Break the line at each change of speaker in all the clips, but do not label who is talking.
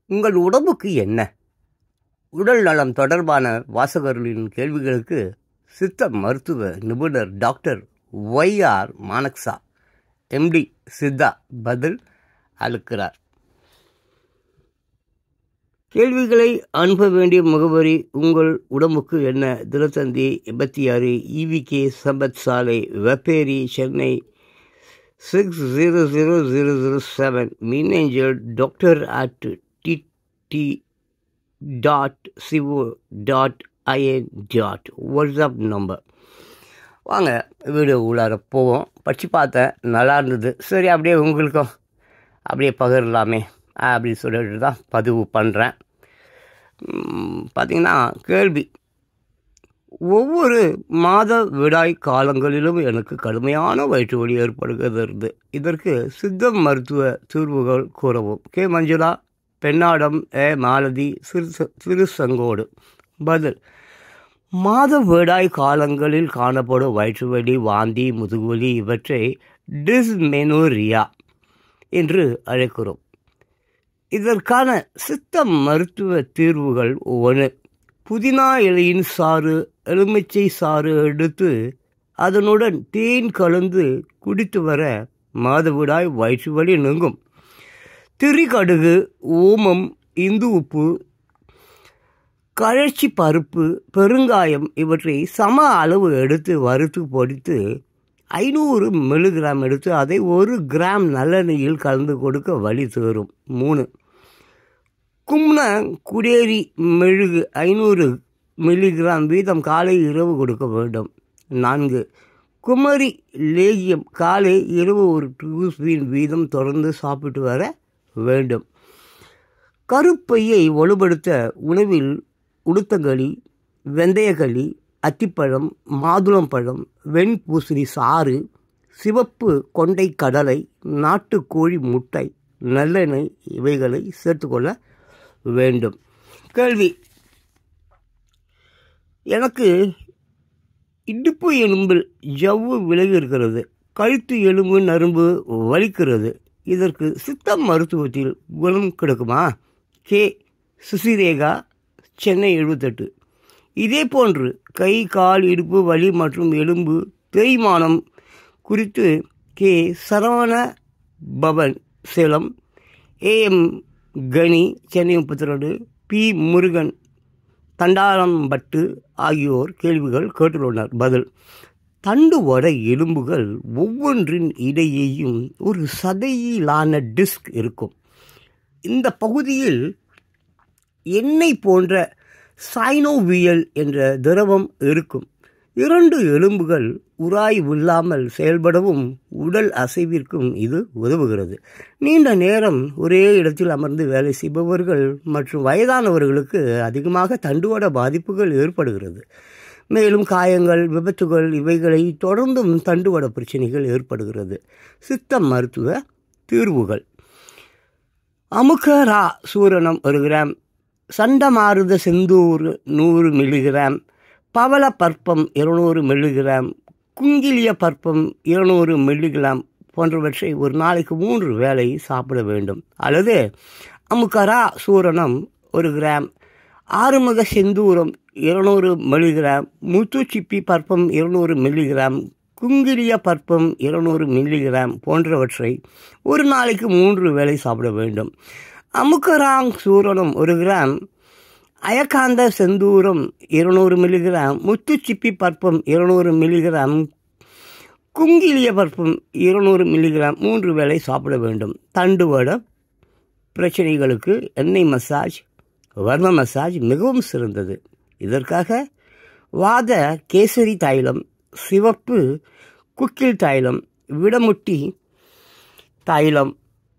உங்கள் உடம்புக்கு என்ன உடல் நலம் தொடர்பான வாசகர்களின் கேள்விகளுக்கு சித்த மருத்துவ நிபுணர் doctor Y R Manaksha MD Siddha பதில் அளிக்கிறார் கேள்விகளை அனுப்ப வேண்டிய முகவரி உங்கள் உடம்புக்கு என்ன தினத்தந்தி எண்பத்தி ஆறு இவிகே சம்பத் சாலை Vepery Chennai six zero zero zero zero seven மின்னேஞ்சல் doctor at DD dot CO dot IN dot WhatsApp number வாங்க வீடியோ உள்ளார போவோம் படித்து பார்த்தேன் நல்லா இருந்தது சரி அப்படியே உங்களுக்கும் அப்படியே பகிரலாமே அப்படின்னு சொல்லிட்டு தான் பதிவு பண்ணுறேன் பார்த்திங்கன்னா கேள்வி ஒவ்வொரு மாத விடாய் காலங்களிலும் எனக்கு கடுமையான வயிற்று வலி ஏற்படுகிறது இதற்கு சித்த மருத்துவ தீர்வுகள் கூறவும் கே மஞ்சுளா பெண்ணாடம் ஏ மாலதி சிறு சிறுசங்கோடு பதில் மாத விடாய் காலங்களில் காணப்படும் வயிற்று வலி வாந்தி முதுகுவலி இவற்றை டிஸ்மெனோரியா என்று அழைக்கிறோம் இதற்கான சித்த மருத்துவ தீர்வுகள் ஒன்று புதினா இலையின் சாறு எலுமிச்சை சாறு எடுத்து அதனுடன் தேன் கலந்து குடித்து வர மாதவிடாய் வயிற்று வலி நீங்கும் திரிகடுகு ஓமம் இந்து உப்பு கழற்சி பருப்பு பெருங்காயம் இவற்றை சம அளவு எடுத்து வறுத்து பொடித்து ஐநூறு மில்லிகிராம் எடுத்து அதை ஒரு கிராம் நல்லெண்ணெயில் கலந்து கொடுக்க வழி தேரும் மூணு கும்ன குடேரி மெழுகு ஐநூறு மில்லிகிராம் வீதம் காலை இரவு கொடுக்க வேண்டும் நான்கு குமரி லேகியம் காலை இரவு ஒரு டூஸ்பீன் வீதம் தொடர்ந்து சாப்பிட்டு வர வேண்டும் கருப்பையை வலுப்படுத்த உணவில் உளுத்தங்களி வெந்தயக்களி அத்திப்பழம் மாதுளம்பழம் வெண்பூசணி சாறு சிவப்பு கொண்டை கடலை நாட்டுக்கோழி முட்டை நல்லெண்ணெய் இவைகளை சேர்த்துக்கொள்ள வேண்டும் கேள்வி எனக்கு இடுப்பு எலும்பில் ஜவ்வு விலகி இருக்கிறது கழுத்து எலும்பு நரம்பு வலிக்கிறது இதற்கு சித்த மருத்துவத்தில் குணம் கிடைக்குமா கே சுசிரேகா சென்னை எழுபத்தெட்டு இதே போன்று கை கால் இடுப்பு வலி மற்றும் எலும்பு தேய்மானம் குறித்து கே சரவண பவன் சேலம் ஏஎம் கனி சென்னை முப்பத்தி ரெண்டு பி முருகன் தண்டாரம்பட்டு ஆகியோர் கேள்விகள் கேட்டுள்ளனர் பதில் தண்டுவட எலும்புகள் ஒவ்வொன்றின் இடையேயும் ஒரு சதையிலான டிஸ்க் இருக்கும் இந்த பகுதியில் எண்ணெய் போன்ற சைனோவியல் என்ற திரவம் இருக்கும் இரண்டு எலும்புகள் உராய்வில்லாமல் செயல்படவும் உடல் அசைவிற்கும் இது உதவுகிறது நீண்ட நேரம் ஒரே இடத்தில் அமர்ந்து வேலை செய்பவர்கள் மற்றும் வயதானவர்களுக்கு அதிகமாக தண்டுவட பாதிப்புகள் ஏற்படுகிறது மேலும் காயங்கள் விபத்துகள் இவைகளை தொடர்ந்தும் தண்டுவட பிரச்சனைகள் ஏற்படுகிறது சித்த மருத்துவ தீர்வுகள் அமுகரா சூரணம் ஒரு கிராம் சண்டமாருத செந்தூர் நூறு மில்லிகிராம் பவள பற்பம் இருநூறு மில்லிகிராம் குங்கிலிய பற்பம் இருநூறு மில்லிகிராம் போன்றவற்றை ஒரு நாளைக்கு மூன்று வேளை சாப்பிட வேண்டும் அல்லது அமுக்கரா சூரணம் ஒரு கிராம் ஆறுமுக செந்தூரம் இருநூறு மில்லிகிராம் முத்துச்சிப்பி பற்பம் இருநூறு மில்லிகிராம் குங்கிலிய பற்பம் இருநூறு மில்லிகிராம் போன்றவற்றை ஒரு நாளைக்கு மூன்று வேளை சாப்பிட வேண்டும் அமுக்கராங் சூரணம் ஒரு கிராம் அயக்காந்த செந்தூரம் இருநூறு மில்லிகிராம் முத்துச்சிப்பி பற்பம் இருநூறு மில்லிகிராம் குங்கிலிய பற்பம் இருநூறு மில்லிகிராம் மூன்று வேளை சாப்பிட வேண்டும் தண்டுவட பிரச்சனைகளுக்கு எண்ணெய் மசாஜ் வர்ம மசாஜ் மிகவும் சிறந்தது இதற்காக வாத கேசரி தைலம் சிவப்பு குக்கில் தைலம் விடமுட்டி தைலம்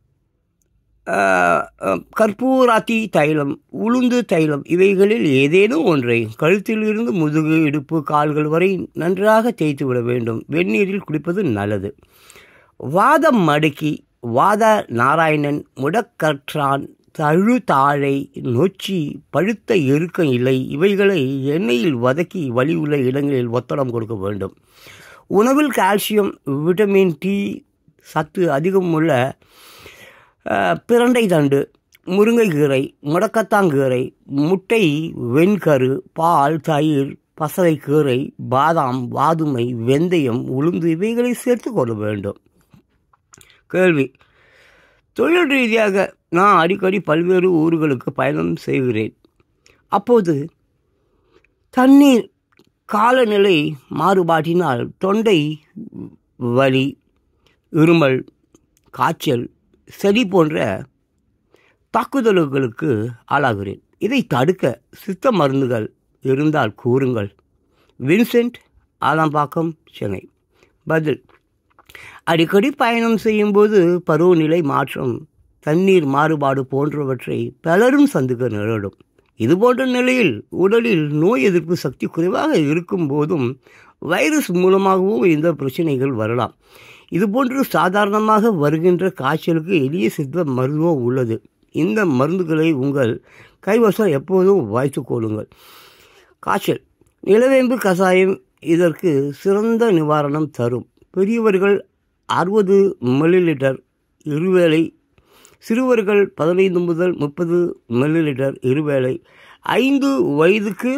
கற்பூராத்தி தைலம் உளுந்து தைலம் இவைகளில் ஏதேனும் ஒன்றை கழுத்திலிருந்து முதுகு இடுப்பு கால்கள் வரை நன்றாக தேய்த்து விட வேண்டும் வெந்நீரில் குடிப்பது நல்லது வாதம் மடக்கி வாத நாராயணன் முடக்கற்றான் தழு தாழை நொச்சி பழுத்த எருக்க இலை இவைகளை எண்ணெயில் வதக்கி வலி உள்ள இடங்களில் ஒத்தடம் கொடுக்க வேண்டும் உணவில் கால்சியம் விட்டமின் டி சத்து அதிகம் உள்ள அஹ், பிரண்டை தண்டு முருங்கைக்கீரை முடக்கத்தாங்கீரை முட்டை வெண்கரு பால் தயிர் பசலைக்கீரை பாதாம் வாதுமை வெந்தயம் உளுந்து இவைகளை சேர்த்து கொள்ள வேண்டும் கேள்வி தொழில் ரீதியாக நான் அடிக்கடி பல்வேறு ஊர்களுக்கு பயணம் செய்கிறேன் அப்போது தண்ணீர் காலநிலை மாறுபாட்டினால் தொண்டை வலி இருமல் காய்ச்சல் சளி போன்ற தாக்குதல்களுக்கு ஆளாகிறேன் இதை தடுக்க சித்த மருந்துகள் இருந்தால் கூறுங்கள் வின்சென்ட் ஆலம்பாக்கம் சென்னை பதில் அடிக்கடி பயணம் செய்யும்போது பருவநிலை மாற்றம் தண்ணீர் மாறுபாடு போன்றவற்றை பலரும் சந்திக்க நேரிடும் இதுபோன்ற நிலையில் உடலில் நோய் எதிர்ப்பு சக்தி குறைவாக இருக்கும் போதும் வைரஸ் மூலமாகவும் இந்த பிரச்சனைகள் வரலாம் இதுபோன்று சாதாரணமாக வருகின்ற காய்ச்சலுக்கு எளிய சித்த மருந்துவம் உள்ளது இந்த மருந்துகளை உங்கள் கைவசம் எப்போதும் வாய்த்து கொள்ளுங்கள் காய்ச்சல் நிலவேம்பு கஷாயம் இதற்கு சிறந்த நிவாரணம் தரும் பெரியவர்கள் அறுபது மில்லி லிட்டர் இருவேளை சிறுவர்கள் பதினைந்து முதல் முப்பது மில்லி லிட்டர் இருவேளை ஐந்து வயதுக்கு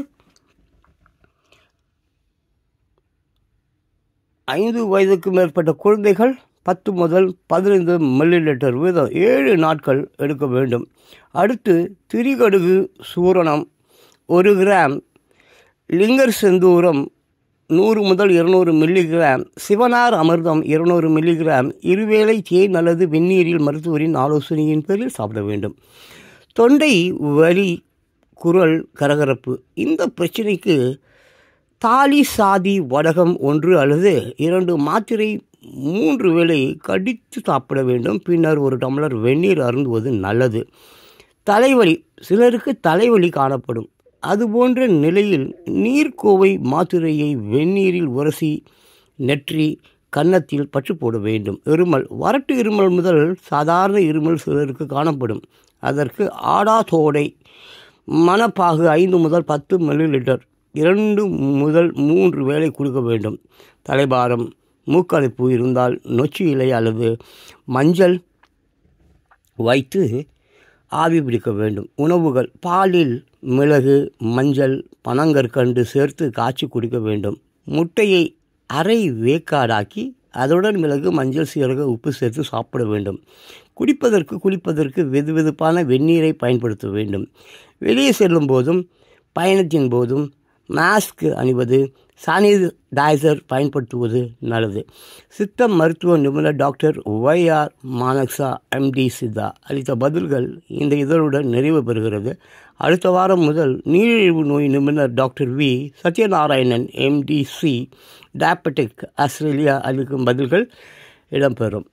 ஐந்து வயதுக்கு மேற்பட்ட குழந்தைகள் பத்து முதல் பதினைந்து மில்லி லிட்டர் வீதம் ஏழு நாட்கள் எடுக்க வேண்டும் அடுத்து திரிகடுகு சூரணம் ஒரு கிராம் லிங்கர் செந்தூரம் நூறு முதல் இருநூறு மில்லிகிராம் சிவனார் அமிர்தம் இருநூறு மில்லிகிராம் இருவேளை தேன் அல்லது வெந்நீரில் மருத்துவரின் ஆலோசனையின் பேரில் சாப்பிட வேண்டும் தொண்டை வலி குரல் கரகரப்பு இந்த பிரச்சனைக்கு தாலி சாதி வடகம் ஒன்று அல்லது இரண்டு மாத்திரை மூன்று வேளை கடித்து சாப்பிட வேண்டும் பின்னர் ஒரு டம்ளர் வெந்நீர் அருந்துவது நல்லது தலைவலி சிலருக்கு தலைவலி காணப்படும் அதுபோன்ற நிலையில் நீர்க்கோவை மாத்திரையை வெந்நீரில் உரசி நெற்றி கன்னத்தில் பற்று போட வேண்டும் இருமல் வறட்டு இருமல் முதல் சாதாரண இருமல் சிலருக்கு காணப்படும் அதற்கு ஆடாதோடை மணப்பாகு ஐந்து முதல் பத்து மில்லி லிட்டர் இரண்டு முதல் மூன்று வேளை கொடுக்க வேண்டும் தலைபாரம் மூக்கடைப்பு இருந்தால் நொச்சி இலை அல்லது மஞ்சள் வைத்து ஆவி பிடிக்க வேண்டும் உணவுகள் பாலில் மிளகு மஞ்சள் பனங்கற்கண்டு சேர்த்து காய்ச்சி குடிக்க வேண்டும் முட்டையை அரை வேக்காடாக்கி அதனுடன் மிளகு மஞ்சள் சீரக உப்பு சேர்த்து சாப்பிட வேண்டும் குடிப்பதற்கு குளிப்பதற்கு வெது வெதுப்பான வெந்நீரை பயன்படுத்த வேண்டும் வெளியே செல்லும் போதும் பயணத்தின் போதும் மாஸ்க் அணிவது சானிடைசர் பயன்படுத்துவது நல்லது சித்த மருத்துவ நிபுணர் doctor Y R Manaksha MD Siddha அளித்த பதில்கள் இந்த இதழுடன் நிறைவு பெறுகிறது அடுத்த வாரம் முதல் நீரிழிவு நோய் நிபுணர் doctor V Sathyanarayanan MDC diabetic Australia அளிக்கும் பதில்கள் இடம்பெறும்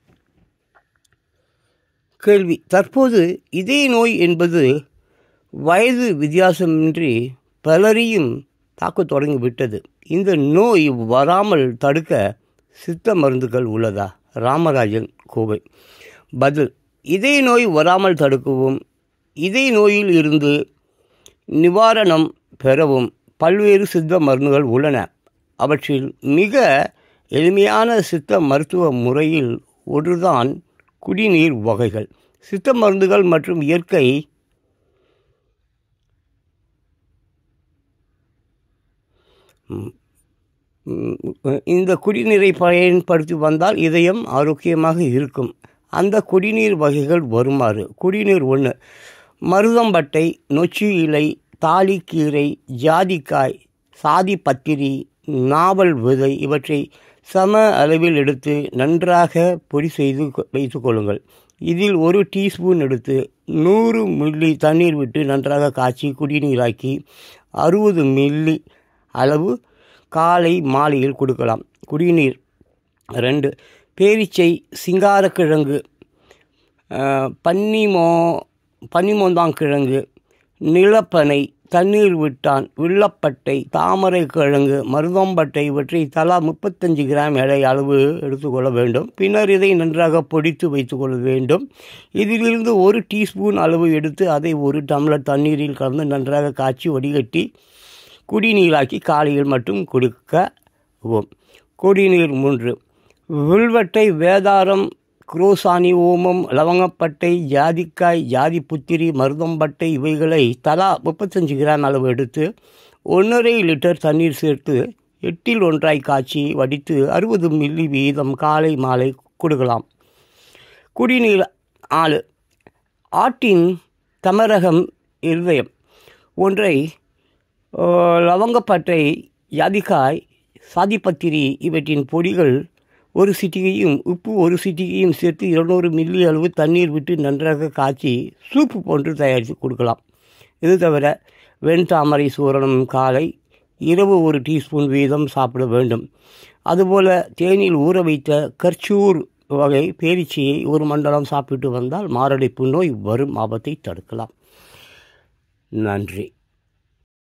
கேள்வி தற்போது இதே நோய் என்பது வயது வித்தியாசமின்றி பலரையும் தாக்கத் தொடங்கிவிட்டது இந்த நோய் வராமல் தடுக்க சித்த மருந்துகள் உள்ளதா ராமராஜன் கோவை பதில் இதே நோய் வராமல் தடுக்கவும் இதே நோயில் இருந்து நிவாரணம் பெறவும் பல்வேறு சித்த மருந்துகள் உள்ளன அவற்றில் மிக எளிமையான சித்த மருத்துவ முறையில் ஒன்றுதான் குடிநீர் வகைகள் சித்த மருந்துகள் மற்றும் இயற்கை இந்த குடிநீரை பயன்படுத்தி வந்தால் இதயம் ஆரோக்கியமாக இருக்கும் அந்த குடிநீர் வகைகள் வருமாறு குடிநீர் ஒன்று மருதம்பட்டை நொச்சி இலை தாலிக்கீரை ஜாதிக்காய் சாதி பத்திரி நாவல் விதை இவற்றை சம அளவில் எடுத்து நன்றாக பொடி செய்து வைத்து கொள்ளுங்கள் இதில் ஒரு டீஸ்பூன் எடுத்து நூறு மில்லி தண்ணீர் விட்டு நன்றாக காய்ச்சி குடிநீராக்கி அறுபது மில்லி அளவு காலை மாலையில் கொடுக்கலாம் குடிநீர் ரெண்டு பேரிச்சை சிங்காரக்கிழங்கு பன்னிமோ பன்னிமோந்தாங்கிழங்கு நிலப்பனை தண்ணீர் விட்டான் வில்லப்பட்டை தாமரை கிழங்கு மருதம்பட்டை இவற்றை தலா முப்பத்தஞ்சு கிராம் எடை அளவு எடுத்துக்கொள்ள வேண்டும் பின்னர் இதை நன்றாக பொடித்து வைத்துக்கொள்ள வேண்டும் இதிலிருந்து ஒரு டீஸ்பூன் அளவு எடுத்து அதை ஒரு டம்ளர் தண்ணீரில் கலந்து நன்றாக காய்ச்சி வடிகட்டி குடிநீராக்கி காலையில் மட்டும் கொடுக்கவும் குடிநீர் மூன்று வில்வட்டை வேதாரம் குரோசானி ஓமம் லவங்கப்பட்டை ஜாதிக்காய் ஜாதி புத்திரி மருதம்பட்டை இவைகளை தலா முப்பத்தஞ்சு கிராம் அளவு எடுத்து ஒன்றரை லிட்டர் தண்ணீர் சேர்த்து எட்டில் ஒன்றாய் காய்ச்சி வடித்து அறுபது மில்லி வீதம் காலை மாலை கொடுக்கலாம் குடிநீர் ஆளு ஆட்டின் தமரகம் இருதயம் ஒன்றை லவங்கப்பட்டை ஜாதிக்காய் சாதிப்பத்திரி இவற்றின் பொடிகள் ஒரு சிட்டிகையும் உப்பு ஒரு சிட்டிகையும் சேர்த்து இருநூறு மில்லி அளவு தண்ணீர் விட்டு நன்றாக காய்ச்சி சூப்பு போன்று தயாரித்து கொடுக்கலாம் இது தவிர வெண்தாமரை சூரணம் காலை இரவு ஒரு டீஸ்பூன் வீதம் சாப்பிட வேண்டும் அதுபோல் தேனில் ஊற வைத்த கர்ச்சூர் வகை பேரிச்சியை ஒரு மண்டலம் சாப்பிட்டு வந்தால் மாரடைப்பு நோய் வரும் ஆபத்தை தடுக்கலாம் நன்றி